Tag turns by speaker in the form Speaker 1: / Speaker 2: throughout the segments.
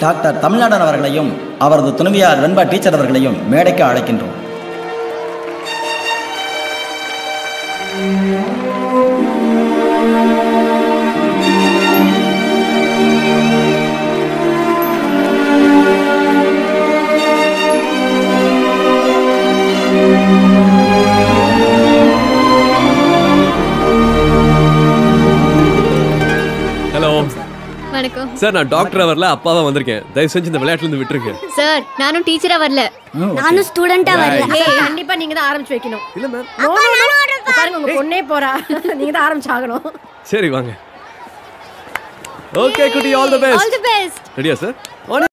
Speaker 1: Doctor தமிழ்நாடன் அவர்களையும் அவரது துணைவியார் வெண்பா டீச்சர் அவர்களையும் மேடைக்கு அழைக்கின்றோம்
Speaker 2: ஹலோ
Speaker 3: வணக்கம்
Speaker 2: சார் நான் டாக்டர் வரல அப்பாவா வந்திருக்கேன் தயவு செஞ்சு இந்த விளையாட்டுல இருந்து விட்டுருங்க
Speaker 3: சார் நானும் டீச்சரா வரல
Speaker 4: நானும் ஸ்டூடெண்டா வரல
Speaker 5: ஏய், கண்டிப்பா நீங்க தான் ஆரம்பிச்சு வைக்கணும்
Speaker 2: இல்ல மேம்
Speaker 5: No, no, no. பாருங்க உங்க பொண்ணே போறா நீங்க தான் ஆரம்பிச்சு ஆகணும்
Speaker 2: சரி வாங்க ஓகே குட்டி all the
Speaker 3: all
Speaker 2: best
Speaker 3: the best
Speaker 2: ரெடியா சார் ஒன்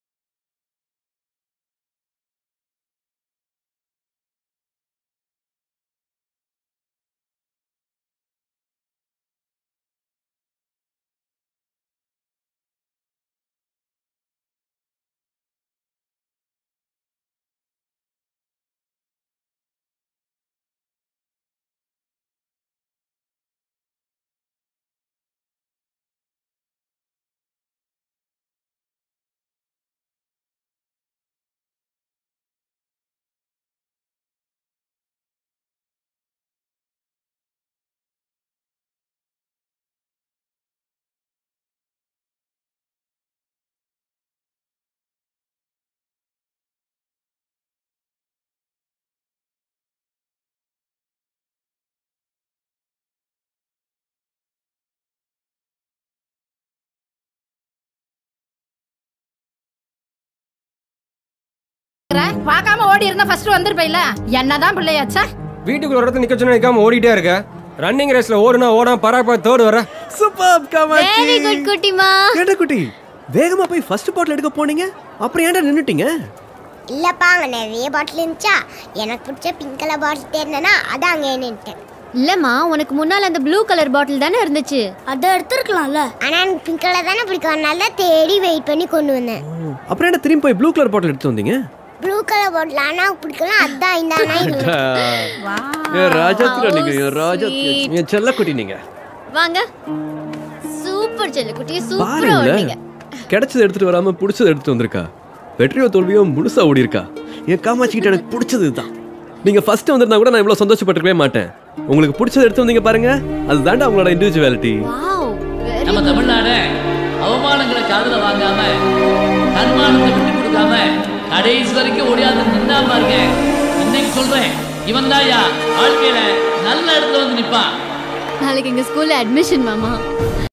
Speaker 5: பார்க்காம ஓடி இருந்தா ஃபர்ஸ்ட் வந்திருப்பையில என்னதான் பிள்ளையாச்சா
Speaker 6: வீட்டுக்குள்ள ஒரு இடத்துல நிக்க சொன்னா நிக்காம ஓடிட்டே இருக்க ரன்னிங் ரேஸ்ல ஓடுனா ஓடாம பராக் பாய் தேர்ட் வர
Speaker 2: சூப்பர் காமாட்சி
Speaker 3: வெரி குட் குட்டிமா
Speaker 2: ஏண்டா குட்டி வேகமா போய் ஃபர்ஸ்ட் பாட்டில் எடுக்க போனீங்க அப்புறம் ஏன்டா நின்னுட்டீங்க
Speaker 4: இல்லப்பா அங்க நிறைய பாட்டில் இருந்துச்சா எனக்கு பிடிச்ச பிங்க் கலர் பாட்டில் தேடினா அதான் அங்கே நின்ட்டேன்
Speaker 3: இல்லம்மா உனக்கு முன்னால அந்த ப்ளூ கலர் பாட்டில் தானே இருந்துச்சு
Speaker 4: அதை எடுத்துருக்கலாம்ல ஆனா எனக்கு பிங்க் கலர் தானே பிடிக்கும் அதனால தான் தேடி வெயிட் பண்ணி கொண்டு வந்தேன்
Speaker 2: அப்புறம் என்ன திரும்பி போய் ப்ளூ கலர் பாட்டில் எடுத்து வந்தீங்க
Speaker 4: ப்ளூ கலர் பாட்டில் ஆனா பிடிக்கலாம் அதான் இந்த அண்ணா இது
Speaker 2: ஏ ராஜாத்திர நீங்க ஏ ராஜாத்திர என் செல்ல குட்டி நீங்க
Speaker 3: வாங்க சூப்பர் செல்ல குட்டி சூப்பரா
Speaker 2: பாருங்களேன்
Speaker 3: ஓடுனீங்க
Speaker 2: கிடைச்சது எடுத்துட்டு வராம பிடிச்சது எடுத்துட்டு வந்திருக்கா வெற்றியோ தோல்வியோ முழுசா ஓடி இருக்கா என் காமாட்சி கிட்ட எனக்கு பிடிச்சது தான் நீங்க ஃபர்ஸ்ட் வந்திருந்தா கூட நான் இவ்வளவு சந்தோஷப்பட்டிருக்கவே மாட்டேன் உங்களுக்கு பிடிச்சது எடுத்து வந்தீங்க பாருங்க அதுதான்டா உங்களோட இண்டிவிஜுவாலிட்டி
Speaker 3: வாவ் வெரி
Speaker 7: நம்ம தமிழ்நாட அவமானங்களை காதுல வாங்காம தன்மானத்தை விட்டு கொடுக்காம கடைசி வரைக்கும் ஓடியாந்து நின்னா பாருங்க இன்னைக்கு சொல்றேன் இவன் தாயா வாழ்க்கையில நல்ல இடத்துல வந்து நிப்பான்
Speaker 3: நாளைக்கு எங்க ஸ்கூல்ல அட்மிஷன் மாமா